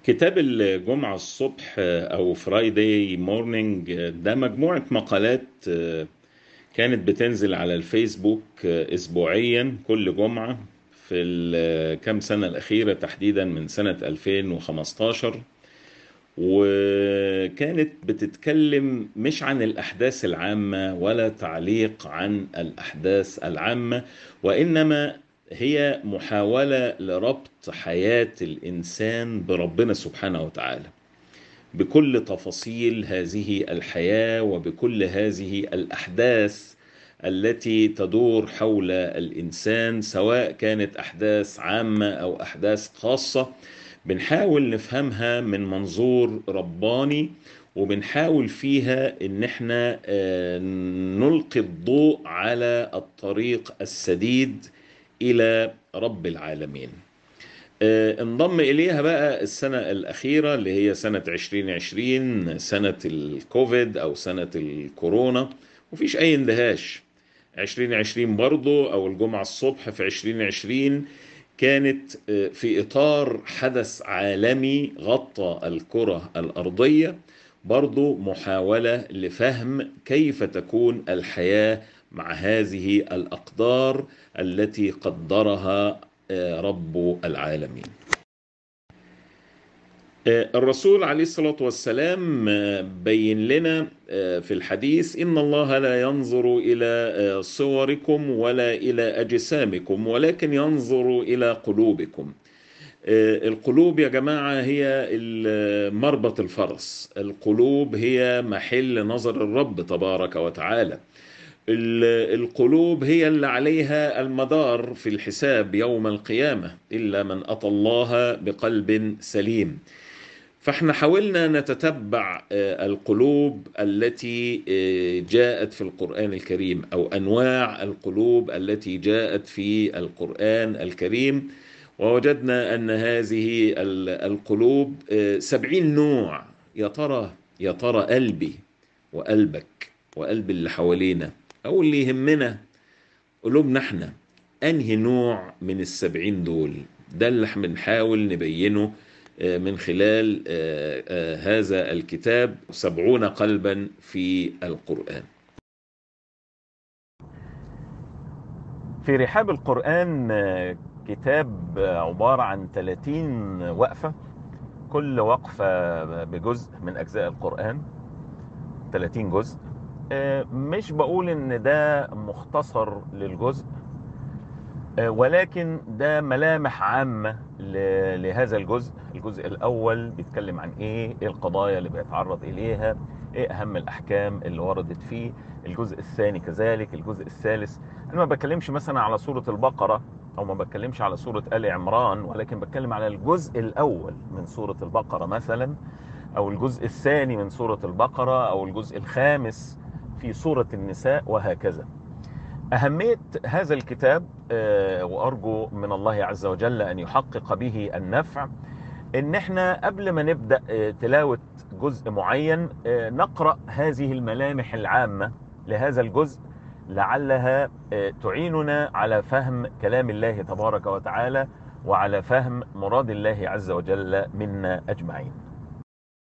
كتاب الجمعة الصبح أو فرايداي مورنينج ده مجموعة مقالات كانت بتنزل على الفيسبوك أسبوعيا كل جمعة في الكام سنة الأخيرة تحديدا من سنة 2015 وكانت بتتكلم مش عن الأحداث العامة ولا تعليق عن الأحداث العامة وإنما هي محاولة لربط حياة الإنسان بربنا سبحانه وتعالى بكل تفاصيل هذه الحياة وبكل هذه الأحداث التي تدور حول الإنسان سواء كانت أحداث عامة أو أحداث خاصة بنحاول نفهمها من منظور رباني وبنحاول فيها ان احنا نلقي الضوء على الطريق السديد الى رب العالمين انضم اليها بقى السنة الاخيرة اللي هي سنة 2020 سنة الكوفيد او سنة الكورونا مفيش اي اندهاش 2020 برضو او الجمعة الصبح في 2020 كانت في اطار حدث عالمي غطى الكرة الارضية برضو محاولة لفهم كيف تكون الحياة مع هذه الأقدار التي قدرها رب العالمين الرسول عليه الصلاة والسلام بين لنا في الحديث إن الله لا ينظر إلى صوركم ولا إلى أجسامكم ولكن ينظر إلى قلوبكم القلوب يا جماعة هي مربط الفرس القلوب هي محل نظر الرب تبارك وتعالى القلوب هي اللي عليها المدار في الحساب يوم القيامة إلا من أتى الله بقلب سليم فاحنا حاولنا نتتبع القلوب التي جاءت في القرآن الكريم أو أنواع القلوب التي جاءت في القرآن الكريم ووجدنا أن هذه القلوب سبعين نوع يا ترى يا ترى قلبي وقلبك وقلب اللي حوالينا أو اللي يهمنا قلوبنا احنا أنهي نوع من السبعين دول ده اللي بنحاول نبينه من خلال هذا الكتاب سبعون قلبا في القرآن في رحاب القرآن كتاب عبارة عن 30 وقفة كل وقفة بجزء من أجزاء القرآن 30 جزء مش بقول ان ده مختصر للجزء ولكن ده ملامح عامة لهذا الجزء الجزء الأول بيتكلم عن إيه إيه القضايا اللي بيتعرض إليها إيه أهم الأحكام اللي وردت فيه الجزء الثاني كذلك الجزء الثالث أنا ما بتكلمش مثلا على سورة البقرة أو ما بتكلمش على سورة آل عمران ولكن بتكلم على الجزء الأول من سورة البقرة مثلا أو الجزء الثاني من سورة البقرة أو الجزء الخامس في سورة النساء وهكذا أهمية هذا الكتاب وأرجو من الله عز وجل أن يحقق به النفع إن احنا قبل ما نبدأ تلاوة جزء معين نقرأ هذه الملامح العامة لهذا الجزء لعلها تعيننا على فهم كلام الله تبارك وتعالى وعلى فهم مراد الله عز وجل منا أجمعين